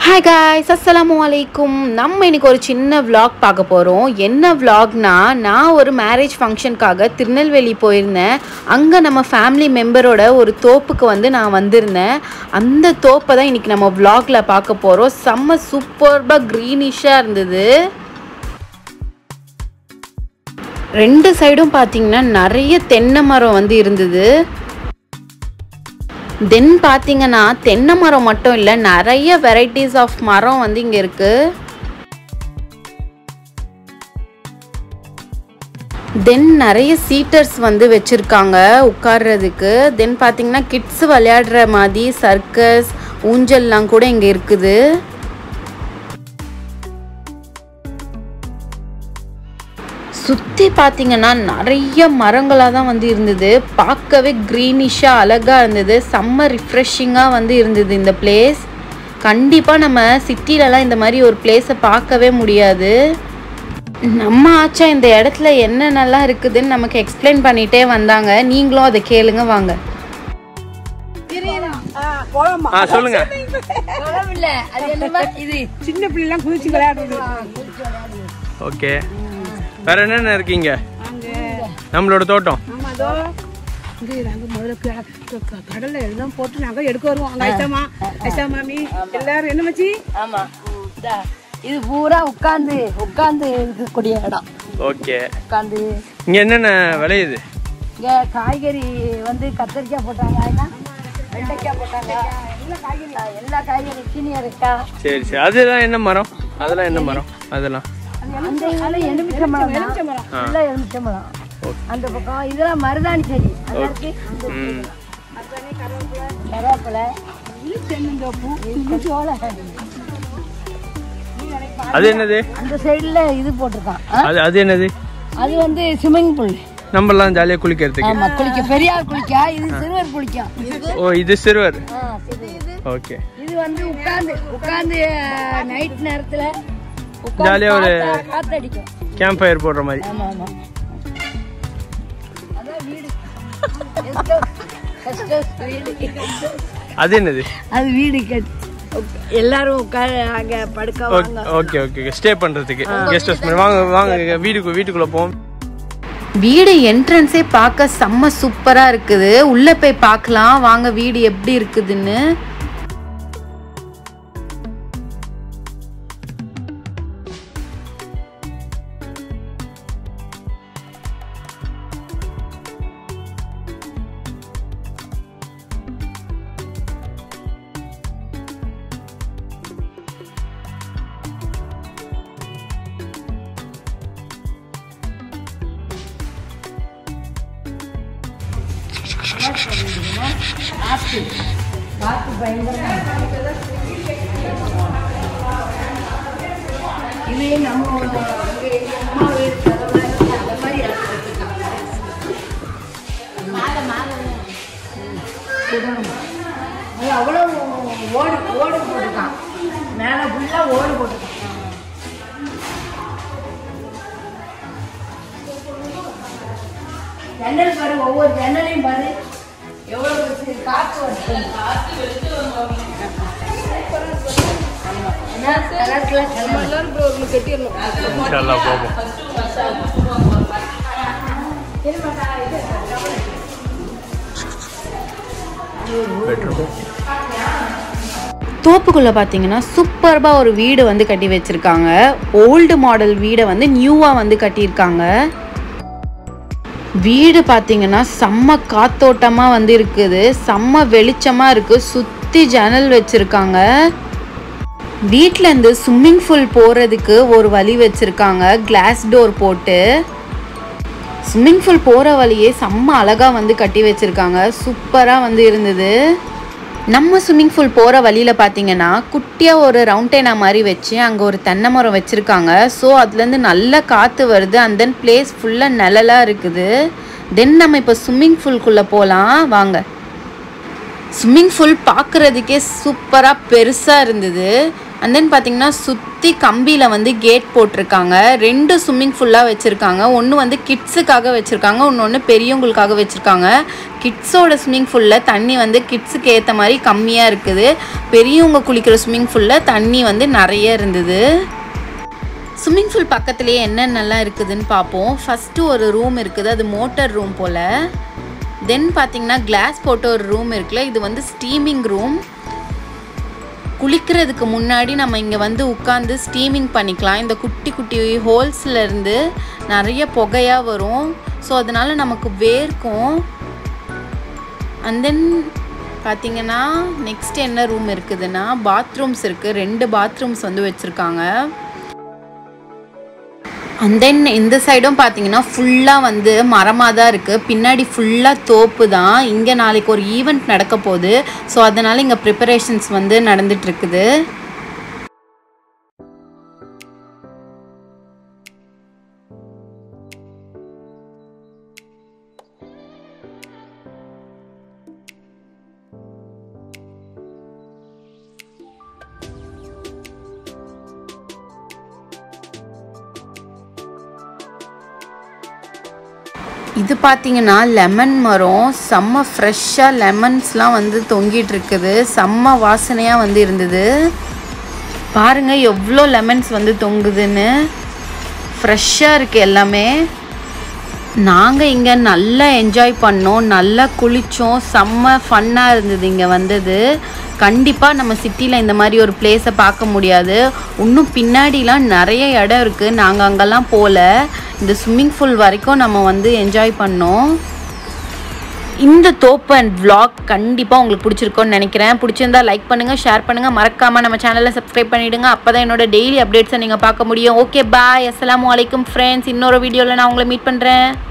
Hi guys அஸ்ஸலாமு அலைக்கும் நம்ம இன்னைக்கு ஒரு சின்ன vlog பார்க்க போகிறோம் என்ன vlogனா நான் ஒரு மேரேஜ் ஃபங்க்ஷனுக்காக திருநெல்வேலி போயிருந்தேன் அங்கே நம்ம ஃபேமிலி மெம்பரோட ஒரு தோப்புக்கு வந்து நான் வந்திருந்தேன் அந்த தோப்பை தான் இன்னைக்கு நம்ம vlogல பார்க்க போகிறோம் செம்ம சூப்பர்பாக க்ரீனிஷாக இருந்தது ரெண்டு சைடும் பார்த்தீங்கன்னா நிறைய தென்னை மரம் வந்து இருந்தது தென் பார்த்தீங்கன்னா தென்னை மரம் மட்டும் இல்லை நிறைய வெரைட்டிஸ் ஆஃப் மரம் வந்து இங்கே இருக்கு தென் நிறைய சீட்டர்ஸ் வந்து வச்சுருக்காங்க உட்கார்றதுக்கு தென் பார்த்தீங்கன்னா கிட்ஸ் விளையாடுற மாதிரி சர்க்கஸ் ஊஞ்சல்லாம் கூட இங்கே இருக்குது சுற்றி பார்த்தீங்கன்னா நிறைய மரங்களாக தான் வந்து இருந்தது பார்க்கவே க்ரீனிஷாக அழகாக இருந்தது செம்ம ரிஃப்ரெஷிங்காக வந்து இருந்தது இந்த பிளேஸ் கண்டிப்பாக நம்ம சிட்டிலலாம் இந்த மாதிரி ஒரு பிளேஸை பார்க்கவே முடியாது நம்ம ஆச்சா இந்த இடத்துல என்னென்னலாம் இருக்குதுன்னு நமக்கு எக்ஸ்பிளைன் பண்ணிகிட்டே வந்தாங்க நீங்களும் அதை கேளுங்க வாங்க ஆ சொல்லுங்க சின்ன பிள்ளைலாம் குதிச்சு விளையாடுறது ஓகே வேற என்னென்ன இருக்கீங்க நம்மளோட தோட்டம் ஆமா அதோ இது நாங்க முதல்ல க- க- க- கடல்ல எல்லாம் போட்டு நாங்க எடுக்க வருவோம் அங்க ஐசாமா ஐசா மாமி எல்லாரும் என்ன மச்சி ஆமா இந்தா, இது பூரா உட்காந்து உட்காந்து இருக்கக்கூடிய இடம் ஓகே உட்காந்து இங்க என்னென்ன விளையுது இங்க காய்கறி வந்து கத்திரிக்காய் போட்டாங்க ஆயினா வெண்டைக்காய் போட்டாங்க ஆ, எல்லா காய்கறி சீனி அரைக்காய் சரி சரி அதெல்லாம் என்ன மரம் அதெல்லாம் என்ன மரம் அதெல்லாம் அந்த இதெல்லாம் எலுமிச்சை மரம் தான். ஃபுல்லா எலுமிச்சை மரம் அந்த பக்கம் இதெல்லாம் மருதாணி செடி நல்லா இருக்கு ம் கருவேப்பிலை தென்னந்தோப்பு இது சோளை. அது என்னது அந்த சைடுல இது போட்டிருக்கான் ஆ, அது அது என்னது அது வந்து ஸ்விம்மிங் பூல் நம்மலாம் ஜாலியாக குளிக்கிறதுக்கு ஆமா குளிக்க பெரியார் குளிக்கா இது சிறுவர் குளிக்கும் ஓ இது சிறுவர் ஆ, சிறுவர். ஓகே இது வந்து உட்கார்ந்து உட்கார்ந்து நைட் நேரத்துல உட்கார்ந்து ஜாலியா ஒரு- காத்தா- காத்தடிக்கும் கேம்ப் ஃபயர் போடுற மாதிரி ஆமா ஆமா அதான் வீடு Guest house. Guest house வீடு. அது என்னது அது வீடு கட் எல்லாரும் உட்கார அங்க படுக்க வாங்க ஓகே ஓகே ஸ்டே பண்றதுக்கு கெஸ்ட் ஹவுஸ் மாதிரி வாங்க வாங்க வீட்டுக்கு வீட்டுக்குள்ள போவோம் வீடு என்ட்ரன்ஸே பார்க்க செம்ம சூப்பராக இருக்குது உள்ளே போய் பார்க்கலாம் வாங்க வீடு எப்படி இருக்குதுன்னு காத்து பயங்கரமா இருக்கு. இது நம்ம அங்க எங்க அம்மா வீடு கதவுல இருக்கு. அந்த மாதிரி இருக்கு. மேல, மேல. ம். சுடணும். அது அவ்வளவு ஓடு ஓடு போட்டுருக்கான் மேல ஃபுல்லா ஓடு போட்டுருக்கான் ஜன்னல் பாரு ஒவ்வொரு ஜன்னலையும் பாரு எவ்வளவு பெருசு காத்து வருது என்ன கலர்ல இன்ஷால்லா போவோம் பெட்ரூம் தோப்புக்குள்ளே பார்த்தீங்கன்னா சூப்பர்பாக ஒரு வீடு வந்து கட்டி வச்சுருக்காங்க ஓல்டு மாடல் வீடை வந்து நியூவாக வந்து கட்டியிருக்காங்க வீடு பார்த்தீங்கன்னா செம்ம காத்தோட்டமாக வந்து இருக்குது செம்ம வெளிச்சமாக இருக்குது சுற்றி ஜன்னல் வச்சுருக்காங்க வீட்டிலேருந்து ஸ்விம்மிங் பூல் போகிறதுக்கு ஒரு வழி வச்சுருக்காங்க கிளாஸ் டோர் போட்டு ஸ்விம்மிங் பூல் போகிற வழியே செம்ம அழகாக வந்து கட்டி வச்சுருக்காங்க சூப்பராக வந்து இருந்தது நம்ம ஸ்விம்மிங் பூல் போகிற வழியில் பார்த்தீங்கன்னா குட்டியாக ஒரு ரவுண்டேனா மாதிரி வச்சு அங்கே ஒரு தென்னை மரம் வச்சுருக்காங்க ஸோ அதுலேருந்து நல்ல காற்று வருது அண்ட் தென் பிளேஸ் ஃபுல்லாக நிழலாக இருக்குது தென் நம்ம இப்போ ஸ்விம்மிங் பூல்குள்ளே போகலாம் வாங்க ஸ்விம்மிங் ஃபுல் பார்க்குறதுக்கே சூப்பராக பெருசாக இருந்தது அண்ட் தென் பார்த்தீங்கன்னா சுற்றி கம்பியில் வந்து கேட் போட்டிருக்காங்க ரெண்டு ஸ்விம்மிங் ஃபுல்லாக வச்சுருக்காங்க ஒன்று வந்து கிட்ஸுக்காக வச்சுருக்காங்க ஒன்று ஒன்று பெரியவங்களுக்காக வச்சுருக்காங்க கிட்ஸோட ஸ்விம்மிங் ஃபுல்லில் தண்ணி வந்து கிட்ஸுக்கு ஏற்ற மாதிரி கம்மியாக இருக்குது பெரியவங்க குளிக்கிற ஸ்விம்மிங் ஃபுல்லில் தண்ணி வந்து நிறைய இருந்தது ஸ்விம்மிங் ஃபூல் பக்கத்துலேயே என்னென்னலாம் இருக்குதுன்னு பார்ப்போம் ஃபஸ்ட்டு ஒரு ரூம் இருக்குது அது மோட்டர் ரூம் போல் தென் பார்த்தீங்கன்னா கிளாஸ் போட்ட ஒரு ரூம் இருக்குல்ல இது வந்து ஸ்டீமிங் ரூம் குளிக்கிறதுக்கு முன்னாடி நம்ம இங்கே வந்து உட்காந்து ஸ்டீமிங் பண்ணிக்கலாம் இந்த குட்டி குட்டி ஹோல்ஸில் இருந்து நிறைய புகையாக வரும் ஸோ அதனால நமக்கு வேர்க்கும் அண்ட் தென் பார்த்தீங்கன்னா நெக்ஸ்ட் என்ன ரூம் இருக்குதுன்னா பாத்ரூம்ஸ் இருக்குது ரெண்டு பாத்ரூம்ஸ் வந்து வச்சுருக்காங்க அண்ட் தென் இந்த சைடும் பார்த்தீங்கன்னா ஃபுல்லாக வந்து மரமாக தான் இருக்குது பின்னாடி ஃபுல்லாக தோப்பு தான் இங்கே நாளைக்கு ஒரு ஈவெண்ட் நடக்க போகுது ஸோ அதனால் இங்கே ப்ரிப்பரேஷன்ஸ் வந்து நடந்துட்டுருக்குது இது பார்த்தீங்கன்னா லெமன் மரம் செம்ம ஃப்ரெஷ்ஷாக லெமன்ஸ்லாம் வந்து தொங்கிட்டு இருக்குது செம்ம வாசனையாக வந்து இருந்தது பாருங்க எவ்வளோ லெமன்ஸ் வந்து தொங்குதுன்னு ஃப்ரெஷ்ஷாக இருக்குது எல்லாமே நாங்கள் இங்கே நல்லா என்ஜாய் பண்ணோம் நல்லா குளித்தோம் செம்ம ஃபன்னாக இருந்தது இங்கே வந்தது கண்டிப்பாக நம்ம சிட்டியில் இந்த மாதிரி ஒரு பிளேஸை பார்க்க முடியாது இன்னும் பின்னாடிலாம் நிறைய இடம் இருக்குது நாங்கள் அங்கெல்லாம் போகல இந்த ஸ்விம்மிங் பூல் வரைக்கும் நம்ம வந்து என்ஜாய் பண்ணோம் இந்த தோப்பு அண்ட் vlog கண்டிப்பாக உங்களுக்கு பிடிச்சிருக்கோன்னு நினைக்கிறேன் பிடிச்சிருந்தா லைக் பண்ணுங்கள் ஷேர் பண்ணுங்கள் மறக்காமல் நம்ம சேனலை சப்ஸ்கிரைப் பண்ணிவிடுங்க அப்போ தான் என்னோட டெய்லி அப்டேட்ஸை நீங்கள் பார்க்க முடியும் ஓகே பாய் அஸ்ஸலாமு அலைக்கும் ஃப்ரெண்ட்ஸ் இன்னொரு வீடியோவில் நான் உங்களை மீட் பண்ணுறேன்